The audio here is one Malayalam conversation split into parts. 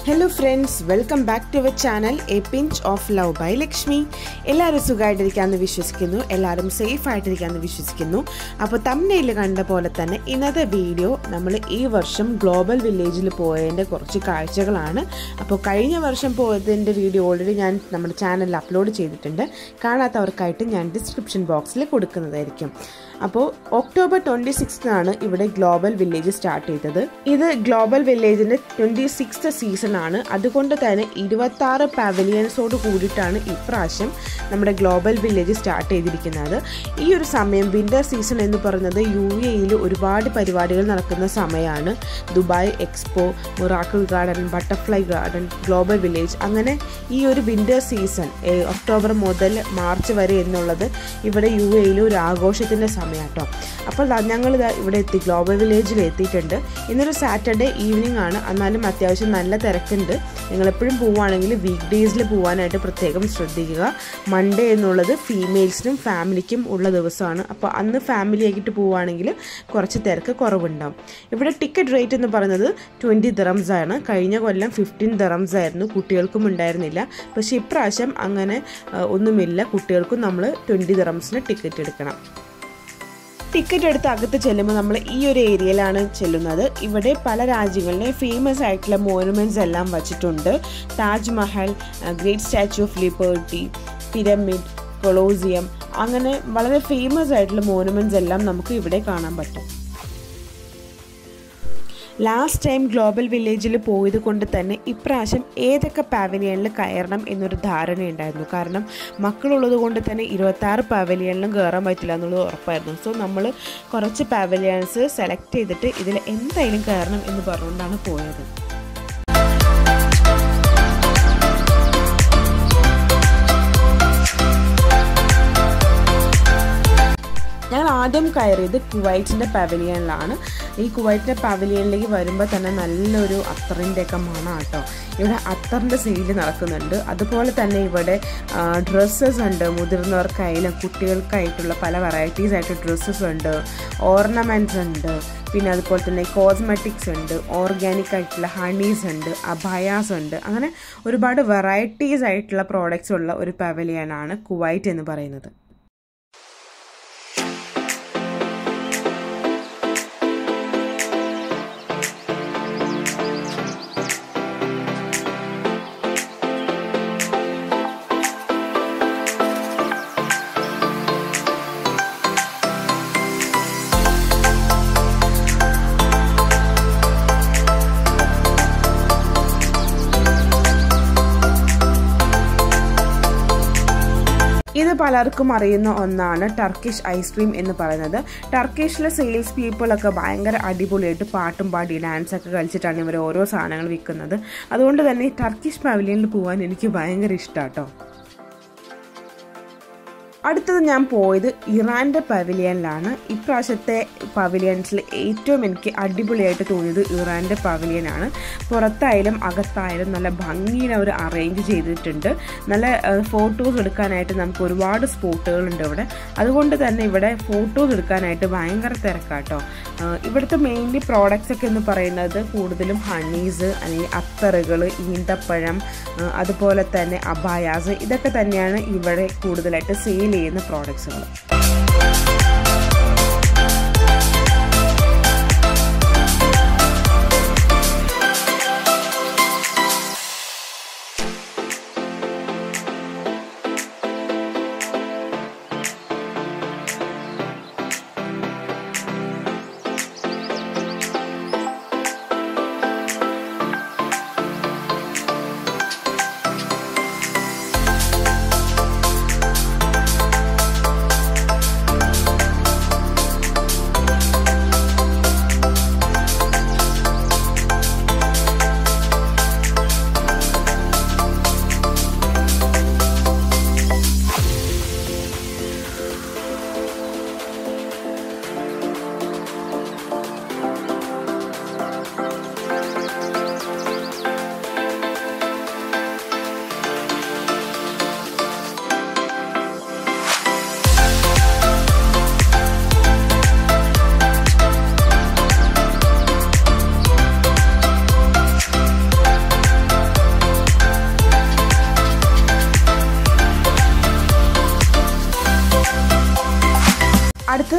hello friends welcome back to our channel a pinch of love by Lakshmi എല്ലാവരും സുഖമായിട്ടിരിക്കാമെന്ന് വിശ്വസിക്കുന്നു എല്ലാവരും സേഫ് ആയിട്ടിരിക്കാമെന്ന് വിശ്വസിക്കുന്നു അപ്പോൾ തമ്മനയിൽ കണ്ട പോലെ തന്നെ ഇന്നത്തെ വീഡിയോ നമ്മൾ ഈ വർഷം ഗ്ലോബൽ വില്ലേജിൽ പോയതിൻ്റെ കുറച്ച് കാഴ്ചകളാണ് അപ്പോൾ കഴിഞ്ഞ വർഷം പോയതിൻ്റെ വീഡിയോ ഓൾറെഡി ഞാൻ നമ്മുടെ ചാനലിൽ അപ്ലോഡ് ചെയ്തിട്ടുണ്ട് കാണാത്തവർക്കായിട്ട് ഞാൻ ഡിസ്ക്രിപ്ഷൻ ബോക്സിൽ കൊടുക്കുന്നതായിരിക്കും അപ്പോൾ ഒക്ടോബർ ട്വൻറ്റി സിക്സ്തിനാണ് ഇവിടെ ഗ്ലോബൽ വില്ലേജ് സ്റ്റാർട്ട് ചെയ്തത് ഇത് ഗ്ലോബൽ വില്ലേജിൻ്റെ ട്വൻറ്റി സിക്സ്ത് സീസൺ ആണ് അതുകൊണ്ട് തന്നെ ഇരുപത്തി ആറ് പവലിയൻസോട് കൂടിയിട്ടാണ് ഇപ്രാവശ്യം നമ്മുടെ ഗ്ലോബൽ വില്ലേജ് സ്റ്റാർട്ട് ചെയ്തിരിക്കുന്നത് ഈ ഒരു സമയം വിൻ്റർ സീസൺ എന്ന് പറയുന്നത് യു എയിൽ ഒരുപാട് പരിപാടികൾ നടക്കുന്ന സമയമാണ് Dubai expo miracle garden butterfly garden global village അങ്ങനെ ഈ ഒരു വിൻ്റർ സീസൺ ഒക്ടോബർ മുതൽ മാർച്ച് വരെ എന്നുള്ളത് ഇവിടെ യു എയിൽ ഒരു ആഘോഷത്തിൻ്റെ സമയം കേട്ടോ അപ്പോൾ ഞങ്ങൾ ഇവിടെ എത്തി ഗ്ലോബൽ വില്ലേജിൽ എത്തിയിട്ടുണ്ട് ഇന്നൊരു സാറ്റർഡേ ഈവനിങ് ആണ് എന്നാലും അത്യാവശ്യം നല്ല തിരക്കുണ്ട് നിങ്ങളെപ്പോഴും പോവുകയാണെങ്കിൽ വീക്ക് ഡേയ്സിൽ പോകാനായിട്ട് പ്രത്യേകം ശ്രദ്ധിക്കുക മൺഡേ എന്നുള്ളത് ഫീമെയിൽസിനും ഫാമിലിക്കും ഉള്ള ദിവസമാണ് അപ്പോൾ അന്ന് ഫാമിലി ആയിട്ട് പോവുകയാണെങ്കിൽ കുറച്ച് തിരക്ക് കുറവുണ്ടാവും ഇവിടെ ടിക്കറ്റ് റേറ്റ് എന്ന് പറയുന്നത് ട്വൻറ്റി ദിറംസ് ആണ് കഴിഞ്ഞ കൊല്ലം ഫിഫ്റ്റീൻ ദിറംസ് ആയിരുന്നു കുട്ടികൾക്കും ഉണ്ടായിരുന്നില്ല പക്ഷേ ഇപ്രാവശ്യം അങ്ങനെ ഒന്നുമില്ല കുട്ടികൾക്കും നമ്മൾ ട്വൻറ്റി ദിറംസിന് ടിക്കറ്റ് എടുക്കണം ടിക്കറ്റ് എടുത്ത് അകത്ത് ചെല്ലുമ്പോൾ നമ്മൾ ഈ ഒരു ഏരിയയിലാണ് ചെല്ലുന്നത് ഇവിടെ പല രാജ്യങ്ങളിലെ ഫേമസ് ആയിട്ടുള്ള മോണുമെൻറ്റ്സ് എല്ലാം വച്ചിട്ടുണ്ട് Taj Mahal great Statue of Liberty pyramid Colosseum അങ്ങനെ വളരെ ഫേമസ് ആയിട്ടുള്ള മോണുമെൻറ്റ്സ് എല്ലാം നമുക്ക് ഇവിടെ കാണാൻ പറ്റും ലാസ്റ്റ് ടൈം ഗ്ലോബൽ വില്ലേജിൽ പോയത് കൊണ്ട് തന്നെ ഇപ്രാവശ്യം ഏതൊക്കെ പാവലിയനിൽ കയറണം എന്നൊരു ധാരണയുണ്ടായിരുന്നു കാരണം മക്കളുള്ളത് കൊണ്ട് തന്നെ ഇരുപത്താറ് പാവലിയനിലും കയറാൻ പറ്റില്ല എന്നുള്ളത് ഉറപ്പായിരുന്നു സോ നമ്മൾ കുറച്ച് പാവലിയൻസ് സെലക്ട് ചെയ്തിട്ട് ഇതിൽ എന്തായാലും കയറണം എന്ന് പറഞ്ഞുകൊണ്ടാണ് പോയത് ഞങ്ങൾ ആദ്യം കയറിയത് കുവൈറ്റിൻ്റെ പവലിയനിലാണ് ഈ കുവൈറ്റിൻ്റെ പവലിയനിലേക്ക് വരുമ്പോൾ തന്നെ നല്ലൊരു അത്തറിൻ്റെ ഒക്കെ മണം കേട്ടോ ഇവിടെ അത്തറിൻ്റെ സെയില് നടക്കുന്നുണ്ട് അതുപോലെ തന്നെ ഇവിടെ ഡ്രസ്സസ് ഉണ്ട് മുതിർന്നവർക്കായാലും കുട്ടികൾക്കായിട്ടുള്ള പല വെറൈറ്റീസ് ആയിട്ട് ഡ്രസ്സസ് ഉണ്ട് ഓർണമെൻറ്റ്സ് ഉണ്ട് പിന്നെ അതുപോലെ തന്നെ കോസ്മെറ്റിക്സ് ഉണ്ട് ഓർഗാനിക് ആയിട്ടുള്ള ഹണീസ് ഉണ്ട് അബയാസ് ഉണ്ട് അങ്ങനെ ഒരുപാട് വെറൈറ്റീസ് ആയിട്ടുള്ള പ്രോഡക്റ്റ്സ് ഉള്ള ഒരു പവലിയനാണ് കുവൈറ്റ് എന്ന് പറയുന്നത് ഇത് പലർക്കും അറിയുന്ന ഒന്നാണ് ടർക്കിഷ് ഐസ്ക്രീം എന്ന് പറയുന്നത് ടർക്കിഷിലെ സെയിൽസ് പീപ്പിളൊക്കെ ഭയങ്കര അടിപൊളിയായിട്ട് പാട്ടും പാടി ഡാൻസ് ഒക്കെ കളിച്ചിട്ടാണ് ഇവർ ഓരോ സാധനങ്ങൾ വിൽക്കുന്നത് അതുകൊണ്ട് തന്നെ ടർക്കിഷ് പവലിയനിൽ പോകാൻ എനിക്ക് ഭയങ്കര ഇഷ്ടമാട്ടോ അടുത്തത് ഞാൻ പോയത് ഇറാൻ്റെ പവലിയനിലാണ് ഇപ്രാവശ്യത്തെ പവലിയൻസിൽ ഏറ്റവും എനിക്ക് അടിപൊളിയായിട്ട് തോന്നിയത് ഇറാൻ്റെ പവലിയനാണ് പുറത്തായാലും അകത്തായാലും നല്ല ഭംഗിയിൽ അവർ അറേഞ്ച് ചെയ്തിട്ടുണ്ട് നല്ല ഫോട്ടോസ് എടുക്കാനായിട്ട് നമുക്ക് ഒരുപാട് സ്പോട്ടുകളുണ്ട് ഇവിടെ അതുകൊണ്ട് തന്നെ ഇവിടെ ഫോട്ടോസ് എടുക്കാനായിട്ട് ഭയങ്കര തിരക്കാട്ടോ ഇവിടുത്തെ മെയിൻലി പ്രോഡക്റ്റ്സ് ഒക്കെ എന്ന് പറയുന്നത് കൂടുതലും ഹണീസ് അല്ലെങ്കിൽ അത്തറുകൾ ഈന്തപ്പഴം അതുപോലെ തന്നെ അബായാസ് ഇതൊക്കെ തന്നെയാണ് ഇവിടെ കൂടുതലായിട്ട് സെയിൽ ചെയ്യുന്ന പ്രോഡക്ട്സുകൾ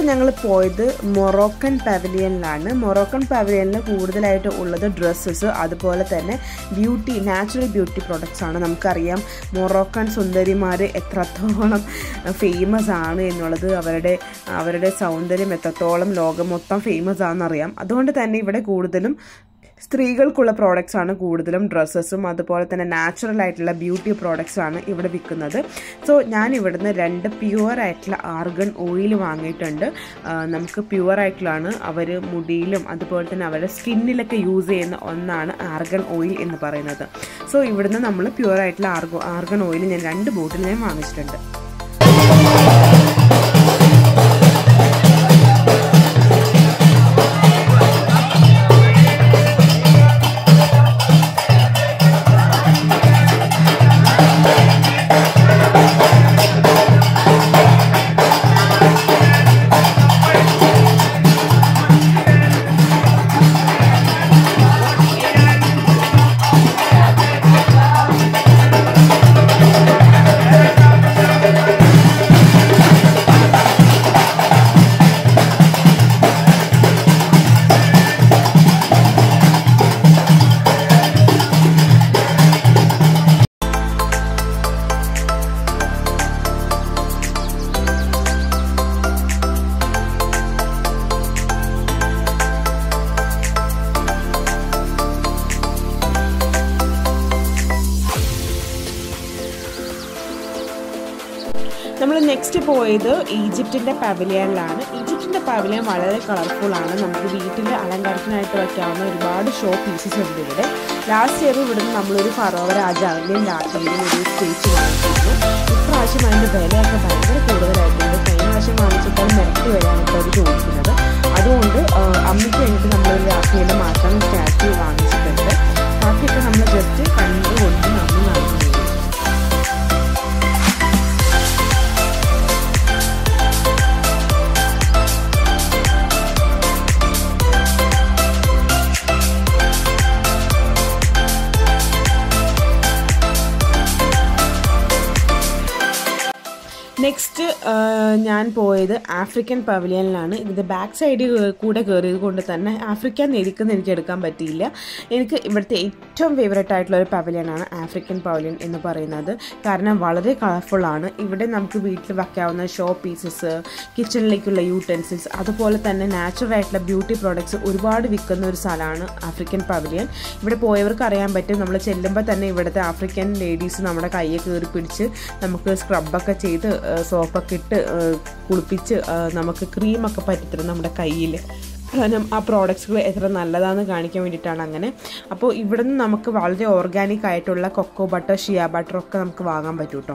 ഞങ്ങൾ പോയത് മൊറോക്കൻ പവലിയനിലാണ് മൊറോക്കൻ പവലിയനിൽ കൂടുതലായിട്ട് ഉള്ളത് ഡ്രസ്സസ് അതുപോലെ തന്നെ ബ്യൂട്ടി നാച്ചുറൽ ബ്യൂട്ടി പ്രോഡക്റ്റ്സ് ആണ് നമുക്കറിയാം മൊറോക്കൻ സുന്ദരിമാർ എത്രത്തോളം ഫേമസ് ആണ് എന്നുള്ളത് അവരുടെ അവരുടെ സൗന്ദര്യം എത്രത്തോളം ലോകം മൊത്തം ഫേമസ് ആണെന്നറിയാം അതുകൊണ്ട് തന്നെ ഇവിടെ കൂടുതലും സ്ത്രീകൾക്കുള്ള പ്രോഡക്റ്റ്സ് ആണ് കൂടുതലും ഡ്രസ്സസും അതുപോലെ തന്നെ നാച്ചുറൽ ആയിട്ടുള്ള ബ്യൂട്ടി പ്രോഡക്റ്റ്സ് ആണ് ഇവിടെ വിൽക്കുന്നത് സോ ഞാൻ ഇവിടുന്ന് രണ്ട് പ്യുവർ ആയിട്ടുള്ള ആർഗൺ ഓയിൽ വാങ്ങിയിട്ടുണ്ട് ആ, നമുക്ക് പ്യുവർ ആയിട്ടുള്ളതാണ് അവർ മുടിയിലും അതുപോലെ തന്നെ അവരുടെ സ്കിന്നിലൊക്കെ യൂസ് ചെയ്യുന്ന ഒന്നാണ് ആർഗൺ ഓയിൽ എന്ന് പറയുന്നത് സോ ഇവിടുന്ന് നമ്മൾ പ്യുവർ ആയിട്ടുള്ള ആർഗോ ആർഗൺ ഓയിൽ ഞാൻ രണ്ട് ബോട്ടിൽ ഞാൻ വാങ്ങിച്ചിട്ടുണ്ട് നമ്മൾ നെക്സ്റ്റ് പോയത് ഈജിപ്തിൻ്റെ പവലിയനിലാണ് ഈജിപ്തിൻ്റെ പവലിയൻ വളരെ കളർഫുൾ ആണ് നമുക്ക് വീട്ടിൽ അലങ്കാരത്തിനായിട്ട് വയ്ക്കാവുന്ന ഒരുപാട് ഷോ പീസസ് ഉണ്ട് ഇവിടെ ലാസ്റ്റ് ഇയർ ഇവിടുന്ന് നമ്മളൊരു ഫറോവ രാജാവിൻ്റെയും രാജ്ഞിയുടെയും ഒരു സ്റ്റേച്ച് വാങ്ങിച്ചിരുന്നു ഇപ്രാവശ്യം അതിൻ്റെ വിലയൊക്കെ ഭയങ്കര കൂടുതലായിട്ടുണ്ട് കഴിഞ്ഞ പ്രാവശ്യം വാങ്ങിച്ചപ്പോൾ നിരത്തി വരാണ് ഇപ്പോൾ അവർ ചോദിക്കുന്നത് അതുകൊണ്ട് ആ, അമ്മയ്ക്ക് വേണ്ടിയിട്ട് നമ്മളൊരു രാജ്ഞിയുടെ മാത്രം സ്റ്റാച്യു വാങ്ങിച്ചിട്ടുണ്ട് ബാക്കിയൊക്കെ നമ്മൾ ജസ്റ്റ് കണ്ടുകൊണ്ട് നമ്മൾ നടന്നു പോകും നെക്സ്റ്റ് ഞാൻ പോയത് ആഫ്രിക്കൻ പവലിയനിലാണ് ഇതിൻ്റെ ബാക്ക് സൈഡിൽ കൂടെ കയറിയത് കൊണ്ട് തന്നെ ആഫ്രിക്കൻ നെരിക്കുന്ന എനിക്ക് എടുക്കാൻ പറ്റിയില്ല എനിക്ക് ഇവിടുത്തെ ഏറ്റവും ഫേവറേറ്റ് ആയിട്ടുള്ള ഒരു പവലിയനാണ് ആഫ്രിക്കൻ പവലിയൻ എന്ന് പറയുന്നത് കാരണം വളരെ കളർഫുൾ ആണ് ഇവിടെ നമുക്ക് വീട്ടിൽ വയ്ക്കാവുന്ന ഷോ പീസസ് കിച്ചണിലേക്കുള്ള യൂട്ടൻസിൽസ് അതുപോലെ തന്നെ നാച്ചുറൽ ആയിട്ടുള്ള ബ്യൂട്ടി പ്രോഡക്ട്സ് ഒരുപാട് വിൽക്കുന്ന ഒരു സ്ഥലമാണ് ആഫ്രിക്കൻ പവലിയൻ ഇവിടെ പോയവർക്ക് അറിയാൻ പറ്റും നമ്മൾ ചെല്ലുമ്പോൾ തന്നെ ഇവിടുത്തെ ആഫ്രിക്കൻ ലേഡീസ് നമ്മുടെ കയ്യെ കയറി പിടിച്ച് നമുക്ക് സ്ക്രബൊക്കെ ചെയ്ത് സോപ്പൊക്കെ ഇട്ട് ആ, കുളിപ്പിച്ച് ആ, നമുക്ക് ക്രീമൊക്കെ പറ്റിത്തരും നമ്മുടെ കയ്യിൽ കാരണം ആ പ്രോഡക്ട്സുകൾ എത്ര നല്ലതാണെന്ന് കാണിക്കാൻ വേണ്ടിയിട്ടാണ് അങ്ങനെ അപ്പോൾ ഇവിടുന്ന് നമുക്ക് വളരെ ഓർഗാനിക് ആയിട്ടുള്ള കൊക്കോ ബട്ടർ ഷിയ ബട്ടർ ഒക്കെ നമുക്ക് വാങ്ങാൻ പറ്റും കേട്ടോ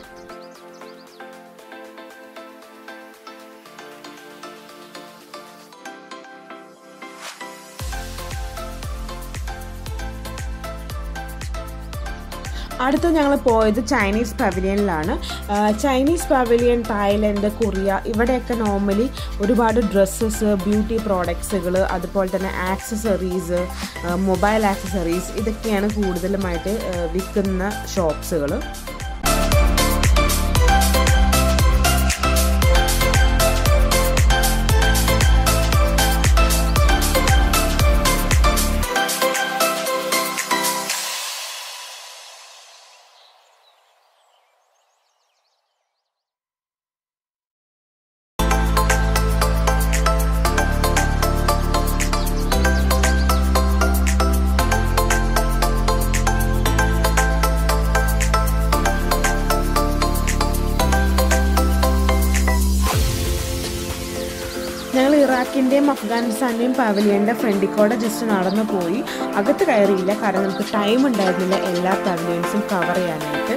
അടുത്ത ഞങ്ങൾ പോയത് ചൈനീസ് പവലിയനിലാണ് ചൈനീസ് പവലിയൻ തായ്ലൻഡ് കൊറിയ ഇവിടെയൊക്കെ നോർമലി ഒരുപാട് ഡ്രസ്സസ് ബ്യൂട്ടി പ്രോഡക്ട്സുകൾ അതുപോലെ തന്നെ ആക്സസറീസ് മൊബൈൽ ആക്സസറീസ് ഇതൊക്കെയാണ് കൂടുതലുമായിട്ട് ആ, വിൽക്കുന്ന ഷോപ്സുകൾ ഞങ്ങൾ ഇറാഖിൻ്റെയും അഫ്ഗാനിസ്ഥാൻ്റെയും പവലിയൻ്റെ ഫ്രണ്ടിൽ കൂടെ ജസ്റ്റ് നടന്നു പോയി അകത്ത് കയറിയില്ല കാരണം നമുക്ക് ടൈം ഉണ്ടായിരുന്നില്ല എല്ലാ പവലിയൻസും കവർ ചെയ്യാനായിട്ട്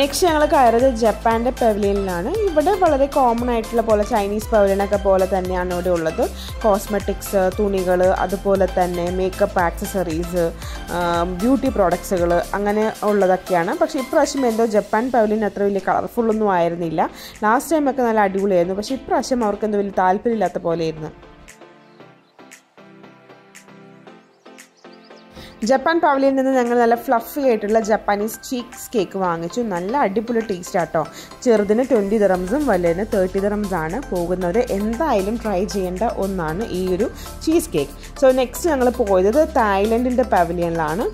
നെക്സ്റ്റ് ഞങ്ങൾ കയറിയത് ജപ്പാൻ്റെ പെവലിയനിലാണ് ഇവിടെ വളരെ കോമൺ ആയിട്ടുള്ള പോലെ ചൈനീസ് പെവലിയനൊക്കെ പോലെ തന്നെയാണ് ഇവിടെ ഉള്ളത് കോസ്മെറ്റിക്സ് തുണികൾ അതുപോലെ തന്നെ മേക്കപ്പ് ആക്സസറീസ് ബ്യൂട്ടി പ്രോഡക്ട്സുകൾ അങ്ങനെ ഉള്ളതൊക്കെയാണ് പക്ഷേ ഇപ്രാവശ്യം എന്തോ ജപ്പാൻ പവലിയൻ അത്ര വലിയ കളർഫുള്ളൊന്നും ആയിരുന്നില്ല ലാസ്റ്റ് ടൈമൊക്കെ നല്ല അടിപൊളിയായിരുന്നു പക്ഷേ ഇപ്രാവശ്യം അവർക്ക് എന്തോ വലിയ താല്പര്യമില്ലാത്ത പോലെയായിരുന്നു ജപ്പാൻ പവലിയിൽ നിന്ന് ഞങ്ങൾ നല്ല ഫ്ലഫി ആയിട്ടുള്ള ജപ്പാനീസ് ചീക്സ് കേക്ക് വാങ്ങിച്ചു നല്ല അടിപൊളി ടേസ്റ്റ് ആട്ടോ ചെറുതിന് ട്വൻറ്റി ദിറംസും വലുതിന് തേർട്ടി ദിറംസ് ആണ് പോകുന്നവർ എന്തായാലും ട്രൈ ചെയ്യേണ്ട ഒന്നാണ് ഈ ഒരു ചീസ് കേക്ക് സോ നെക്സ്റ്റ് ഞങ്ങൾ പോയത് തായ്ലൻഡിൻ്റെ പവലിയനിലാണ്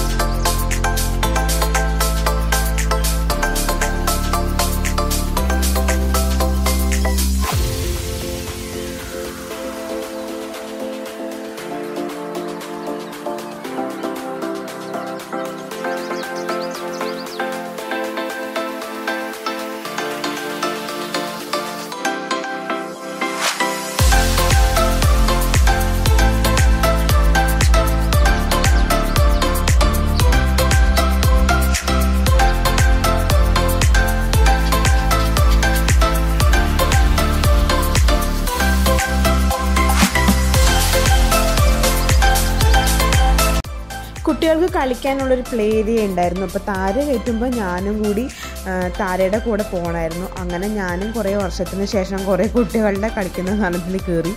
കുട്ടികൾക്ക് കളിക്കാനുള്ളൊരു പ്ലേ ഏരിയ ഉണ്ടായിരുന്നു അപ്പോൾ താര കയറ്റുമ്പോൾ ഞാനും കൂടി ആ, താരയുടെ കൂടെ പോകണമായിരുന്നു അങ്ങനെ ഞാനും കുറേ വർഷത്തിന് ശേഷം കുറേ കുട്ടികളുടെ കളിക്കുന്ന സാധനത്തിൽ കയറി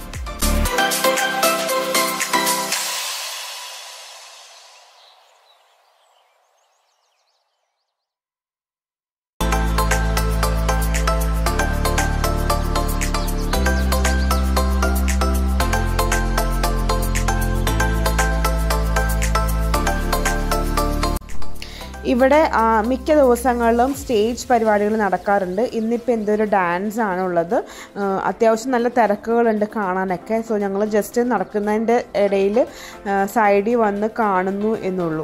ഇവിടെ ആ, മിക്ക ദിവസങ്ങളിലും സ്റ്റേജ് പരിപാടികൾ നടക്കാറുണ്ട് ഇന്നിപ്പോൾ എന്തൊരു ഡാൻസ് ആണുള്ളത് ആ, അത്യാവശ്യം നല്ല തിരക്കുകളുണ്ട് കാണാനൊക്കെ സോ ഞങ്ങൾ ജസ്റ്റ് നടക്കുന്നതിൻ്റെ ഇടയിൽ സൈഡിൽ വന്ന് കാണുന്നു എന്നുള്ളൂ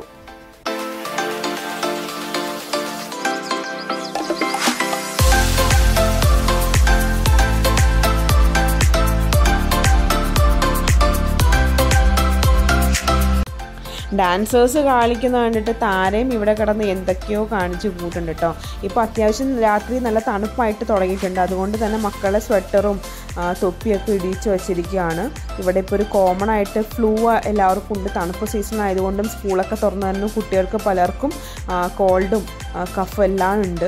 ഡാൻസേഴ്സ് കാണിക്കുന്ന കണ്ടിട്ട് താരയും ഇവിടെ കിടന്ന് എന്തൊക്കെയോ കാണിച്ച് കൂട്ടുണ്ട് കേട്ടോ ഇപ്പോൾ അത്യാവശ്യം രാത്രി നല്ല തണുപ്പായിട്ട് തുടങ്ങിയിട്ടുണ്ട് അതുകൊണ്ട് തന്നെ മക്കളെ സ്വെറ്ററും ആ, തൊപ്പിയൊക്കെ ഇടിച്ച് വെച്ചിരിക്കുകയാണ് ഇവിടെ ഇപ്പോൾ ഒരു കോമൺ ആയിട്ട് ഫ്ലൂ എല്ലാവർക്കും ഉണ്ട് തണുപ്പ് സീസൺ ആയതുകൊണ്ടും സ്കൂളൊക്കെ തുറന്നു തന്നെ കുട്ടികൾക്ക് പലർക്കും കോൾഡും കഫും എല്ലാം ഉണ്ട്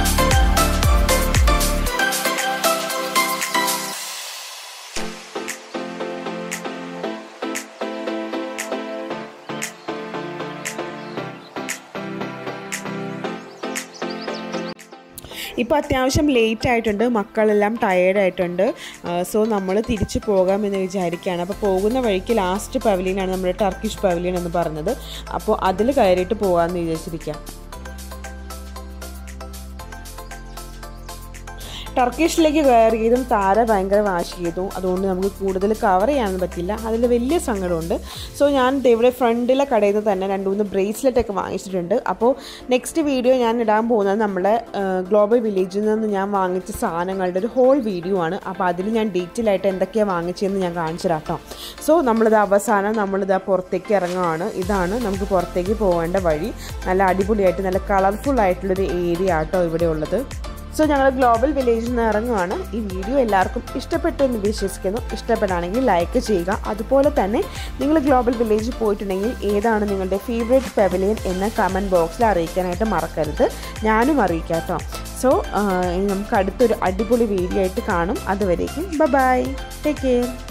ഇപ്പോൾ അത്യാവശ്യം ലേറ്റ് ആയിട്ടുണ്ട് മക്കളെല്ലാം ടയേർഡ് ആയിട്ടുണ്ട് സോ നമ്മൾ തിരിച്ചു പോകാമെന്ന് വിചാരിക്കുകയാണ് അപ്പോൾ പോകുന്ന വഴിക്ക് ലാസ്റ്റ് പവലിയനാണ് നമ്മുടെ ടർക്കിഷ് പവലിയൻ എന്ന് പറഞ്ഞത് അപ്പോൾ അതിൽ കയറിയിട്ട് പോകാമെന്ന് വിചാരിച്ചിരിക്കാം ടർക്കിഷിലേക്ക് കയറിയതും താര ഭയങ്കര വാശി ചെയ്തു അതുകൊണ്ട് നമുക്ക് കൂടുതൽ കവർ ചെയ്യാനൊന്നും പറ്റില്ല അതിൽ വലിയ സങ്കടമുണ്ട് സോ ഞാൻ ദേ ഇവിടെ ഫ്രണ്ടിലെ കടയിൽ നിന്ന് തന്നെ രണ്ട് മൂന്ന് ബ്രേസ്ലെറ്റ് ഒക്കെ വാങ്ങിച്ചിട്ടുണ്ട് അപ്പോൾ നെക്സ്റ്റ് വീഡിയോ ഞാൻ ഇടാൻ പോകുന്നത് നമ്മുടെ ഗ്ലോബൽ വില്ലേജിൽ നിന്ന് ഞാൻ വാങ്ങിച്ച സാധനങ്ങളുടെ ഒരു ഹോൾ വീഡിയോ ആണ് അപ്പോൾ അതിൽ ഞാൻ ഡീറ്റെയിൽ ആയിട്ട് എന്തൊക്കെയാണ് വാങ്ങിച്ചതെന്ന് ഞാൻ കാണിച്ചു തരാം കേട്ടോ സോ നമ്മളിത് അവസാനം നമ്മളിത് പുറത്തേക്ക് ഇറങ്ങുകയാണ് ഇതാണ് നമുക്ക് പുറത്തേക്ക് പോകേണ്ട വഴി നല്ല അടിപൊളിയായിട്ട് നല്ല കളർഫുൾ ആയിട്ടുള്ളൊരു ഏരിയ ആട്ടോ ഇവിടെ ഉള്ളത് സോ ഞങ്ങൾ ഗ്ലോബൽ വില്ലേജിൽ നിന്ന് ഇറങ്ങുവാണ് ഈ വീഡിയോ എല്ലാവർക്കും ഇഷ്ടപ്പെട്ടു എന്ന് വിശ്വസിക്കുന്നു ഇഷ്ടപ്പെടുകയാണെങ്കിൽ ലൈക്ക് ചെയ്യുക അതുപോലെ തന്നെ നിങ്ങൾ ഗ്ലോബൽ വില്ലേജിൽ പോയിട്ടുണ്ടെങ്കിൽ ഏതാണ് നിങ്ങളുടെ ഫേവറേറ്റ് പെവലിയൻ എന്ന കമൻറ്റ് ബോക്സിൽ അറിയിക്കാനായിട്ട് മറക്കരുത് ഞാനും അറിയിക്കാം കേട്ടോ സോ ഇനി നമുക്ക് അടുത്തൊരു അടിപൊളി വീഡിയോ ആയിട്ട് കാണും അതുവരേക്കും ബൈ ടേക്ക് കെയർ